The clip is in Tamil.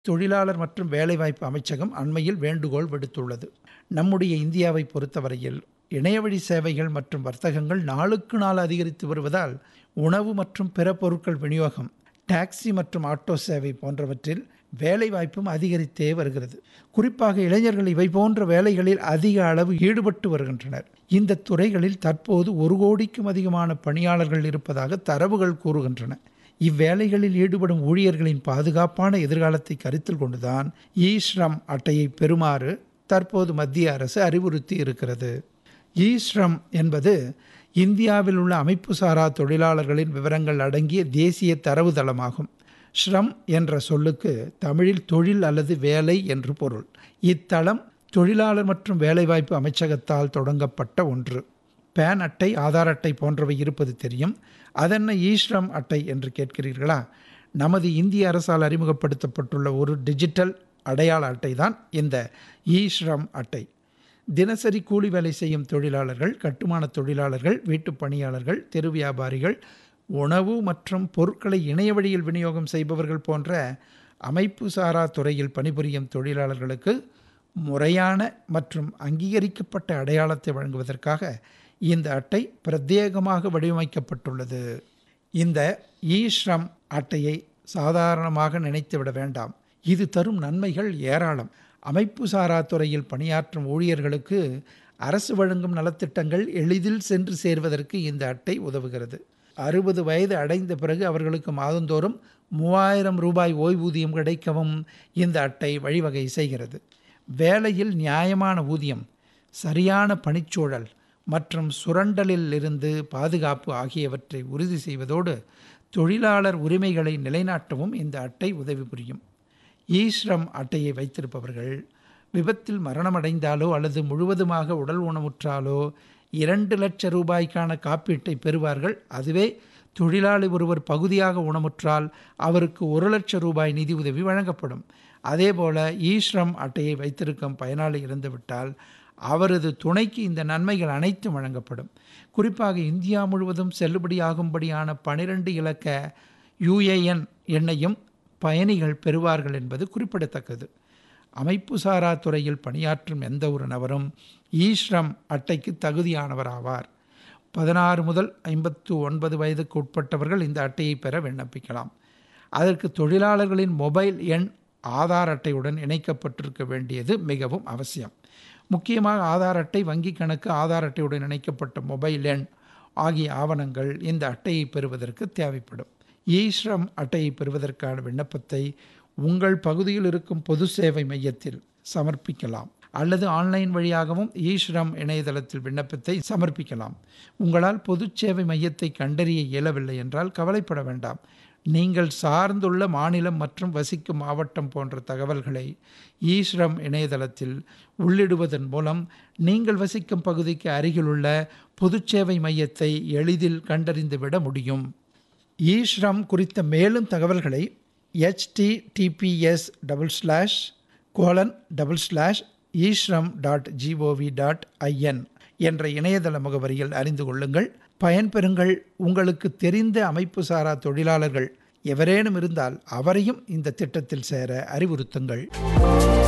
தொழிலாளர் மற்றும் வேலைவாய்ப்பு அமைச்சகம் அண்மையில் வேண்டுகோள் விடுத்துள்ளது நம்முடைய இந்தியாவை பொறுத்தவரையில் இணையவழி சேவைகள் மற்றும் வர்த்தகங்கள் நாளுக்கு நாள் அதிகரித்து வருவதால் உணவு மற்றும் பிற பொருட்கள் விநியோகம் டாக்ஸி மற்றும் ஆட்டோ சேவை போன்றவற்றில் வேலைவாய்ப்பும் அதிகரித்தே வருகிறது குறிப்பாக இளைஞர்கள் இவை போன்ற வேலைகளில் அதிக அளவு ஈடுபட்டு வருகின்றனர் இந்த துறைகளில் தற்போது ஒரு கோடிக்கும் அதிகமான பணியாளர்கள் இருப்பதாக தரவுகள் கூறுகின்றன இவ்வேலைகளில் ஈடுபடும் ஊழியர்களின் பாதுகாப்பான எதிர்காலத்தை கருத்தில் கொண்டுதான் இ ஸ்ரம் அட்டையை பெறுமாறு தற்போது மத்திய அரசு அறிவுறுத்தி இருக்கிறது இ ஸ்ரம் என்பது இந்தியாவில் உள்ள அமைப்புசாரா தொழிலாளர்களின் விவரங்கள் அடங்கிய தேசிய தரவுதளமாகும் ஸ்ரம் என்ற சொல்லுக்கு தமிழில் தொழில் அல்லது வேலை என்று பொருள் இத்தளம் தொழிலாளர் மற்றும் வேலைவாய்ப்பு அமைச்சகத்தால் தொடங்கப்பட்ட ஒன்று பேன் அட்டை ஆதார் அட்டை போன்றவை இருப்பது தெரியும் அதென்ன ஈஸ்ரம் அட்டை என்று கேட்கிறீர்களா நமது இந்திய அரசால் அறிமுகப்படுத்தப்பட்டுள்ள ஒரு டிஜிட்டல் அடையாள அட்டை தான் இந்த ஈஸ்ரம் அட்டை தினசரி கூலி வேலை செய்யும் தொழிலாளர்கள் கட்டுமான தொழிலாளர்கள் வீட்டுப் பணியாளர்கள் தெரு வியாபாரிகள் உணவு மற்றும் பொருட்களை இணைய வழியில் விநியோகம் செய்பவர்கள் போன்ற அமைப்பு சாரா துறையில் பணிபுரியும் தொழிலாளர்களுக்கு முறையான மற்றும் அங்கீகரிக்கப்பட்ட அடையாளத்தை வழங்குவதற்காக இந்த அட்டை பிரத்யேகமாக வடிவமைக்கப்பட்டுள்ளது இந்த இ ஸ்ரம் அட்டையை சாதாரணமாக நினைத்துவிட வேண்டாம் இது தரும் நன்மைகள் ஏராளம் அமைப்பு சாரா துறையில் பணியாற்றும் ஊழியர்களுக்கு அரசு வழங்கும் நலத்திட்டங்கள் எளிதில் சென்று சேர்வதற்கு இந்த அட்டை உதவுகிறது அறுபது வயது அடைந்த பிறகு அவர்களுக்கு மாதந்தோறும் மூவாயிரம் ரூபாய் ஓய்வூதியம் கிடைக்கவும் இந்த அட்டை வழிவகை செய்கிறது வேலையில் நியாயமான ஊதியம் சரியான பணிச்சூழல் மற்றும் சுரண்டலில் இருந்து பாதுகாப்பு ஆகியவற்றை உறுதி செய்வதோடு தொழிலாளர் உரிமைகளை நிலைநாட்டவும் இந்த அட்டை உதவி புரியும் ஈஸ்ரம் அட்டையை வைத்திருப்பவர்கள் விபத்தில் மரணமடைந்தாலோ அல்லது முழுவதுமாக உடல் ஊனமுற்றாலோ இரண்டு லட்ச ரூபாய்க்கான காப்பீட்டை பெறுவார்கள் அதுவே தொழிலாளி ஒருவர் பகுதியாக ஊனமுற்றால் அவருக்கு ஒரு லட்சம் ரூபாய் நிதி உதவி வழங்கப்படும் அதேபோல ஈஸ்ரம் அட்டையை வைத்திருக்கும் பயனாளி இறந்துவிட்டால் அவரது துணைக்கு இந்த நன்மைகள் அனைத்தும் வழங்கப்படும் குறிப்பாக இந்தியா முழுவதும் செல்லுபடியாகும்படியான பனிரெண்டு இலக்க யுஏஎன் எண்ணையும் பயணிகள் பெறுவார்கள் என்பது குறிப்பிடத்தக்கது அமைப்புசாரா துறையில் பணியாற்றும் எந்த ஒரு நபரும் ஈஸ்ரம் அட்டைக்கு தகுதியானவராவார் பதினாறு முதல் ஐம்பத்து ஒன்பது வயதுக்கு உட்பட்டவர்கள் இந்த அட்டையை பெற விண்ணப்பிக்கலாம் அதற்கு தொழிலாளர்களின் மொபைல் எண் ஆதார் அட்டையுடன் இணைக்கப்பட்டிருக்க வேண்டியது மிகவும் அவசியம் முக்கியமாக ஆதார் அட்டை வங்கி கணக்கு ஆதார் அட்டையுடன் இணைக்கப்பட்ட மொபைல் எண் ஆகிய ஆவணங்கள் இந்த அட்டையை பெறுவதற்கு தேவைப்படும் ஈஸ்ரம் அட்டையை பெறுவதற்கான விண்ணப்பத்தை உங்கள் பகுதியில் இருக்கும் பொது சேவை மையத்தில் சமர்ப்பிக்கலாம் அல்லது ஆன்லைன் வழியாகவும் ஈஸ்ரம் இணையதளத்தில் விண்ணப்பத்தை சமர்ப்பிக்கலாம் உங்களால் பொது சேவை மையத்தை கண்டறிய இயலவில்லை என்றால் கவலைப்பட வேண்டாம் நீங்கள் சார்ந்துள்ள மாநிலம் மற்றும் வசிக்கும் மாவட்டம் போன்ற தகவல்களை ஈஸ்ரம் இணையதளத்தில் உள்ளிடுவதன் மூலம் நீங்கள் வசிக்கும் பகுதிக்கு அருகிலுள்ள பொதுச்சேவை மையத்தை எளிதில் கண்டறிந்துவிட முடியும் ஈஸ்ரம் குறித்த மேலும் தகவல்களை HTTPS double slash colon double slash eShram dot GOV dot IN என்ற இணையதள முகவரியில் அறிந்து கொள்ளுங்கள் பயன்பெறுங்கள் உங்களுக்கு தெரிந்த அமைப்பு சாரா தொழிலாளர்கள் எவரேனும் இருந்தால் அவரையும் இந்த திட்டத்தில் சேர அறிவுறுத்துங்கள்